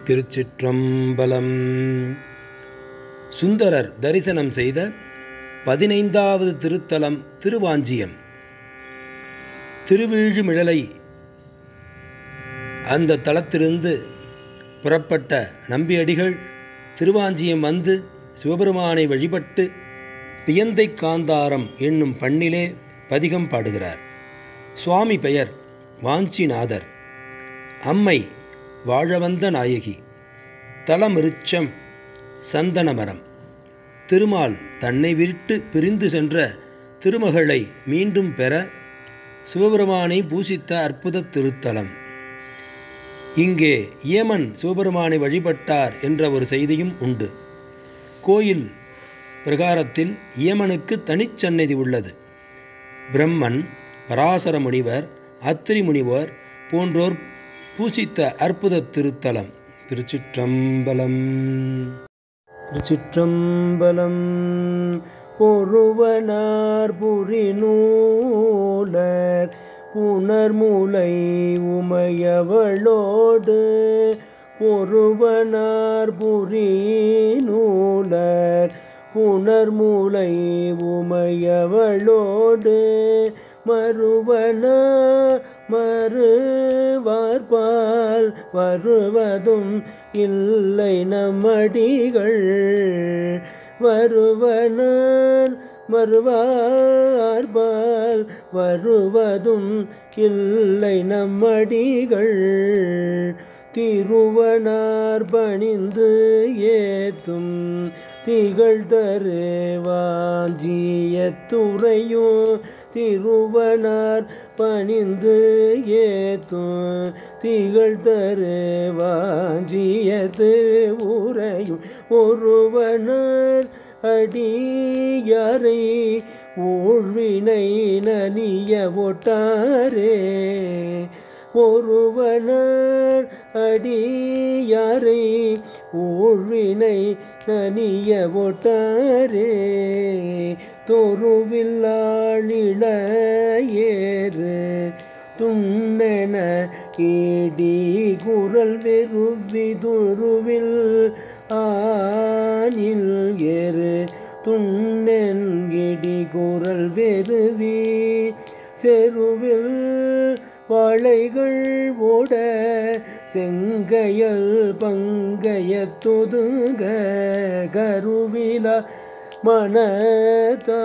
திருச்சிற்றம்பலம் சுந்தரர் தரிசனம் செய்த பதினைந்தாவது திருத்தலம் திருவாஞ்சியம் திருவீழுமிழலை அந்த தலத்திலிருந்து புறப்பட்ட நம்பியடிகள் திருவாஞ்சியம் வந்து சிவபெருமானை வழிபட்டு பியந்தை காந்தாரம் என்னும் பண்ணிலே பதிகம் பாடுகிறார் சுவாமி பெயர் வாஞ்சிநாதர் அம்மை வாழவந்த நாயகி தலமிருச்சம் சந்தனமரம் திருமால் தன்னை விட்டு பிரிந்து சென்ற திருமகளை மீண்டும் பெற சிவபெருமானை பூசித்த அற்புத திருத்தலம் இங்கே ஏமன் சிவபெருமானை வழிபட்டார் என்ற ஒரு செய்தியும் உண்டு கோயில் பிரகாரத்தில் ஏமனுக்கு தனிச்சன்னதி உள்ளது பிரம்மன் பராசர முனிவர் அத்திரி முனிவர் போன்றோர் பூசித்த அற்புத திருத்தலம் திருச்சிற்றம்பலம் திருச்சிற்றம்பலம் பொருவனார் புரிநூலர் புனர்முலை உமையவளோடு பொருவனார் புரிநூலர் புனர்முலை உமையவளோடு மறுவன மறுவார்பால் வருவதும் இல்லை நம்மடிகள் வருவனர் மறுவார்பால் வருவதும் இல்லை நம்மடிகள் திருவனார் பணிந்து ஏத்தும் திகழ் தரு வாஞ்சிய துறையும் திருவனார் பணிந்து ஏத்தும் திகழ் தரு வாஞ்சியது உரையும் ஒருவனர் அடியாரை ஊழ்வினை நலிய ஒட்டாரே ஒருவனர் அடியாரை ஊழ்வினை நனிய ஒட்டாரே தொருவில்லாளிள ஏறு துண்ணென ஈடி குரல் வெறுவி துருவில் ஆனில் ஏறு துண்ணென் இடி குரல் வெறுவி செருவில் வாழைகள் ஓட செங்கையல் பங்கைய தொதுங்க கருவில மனத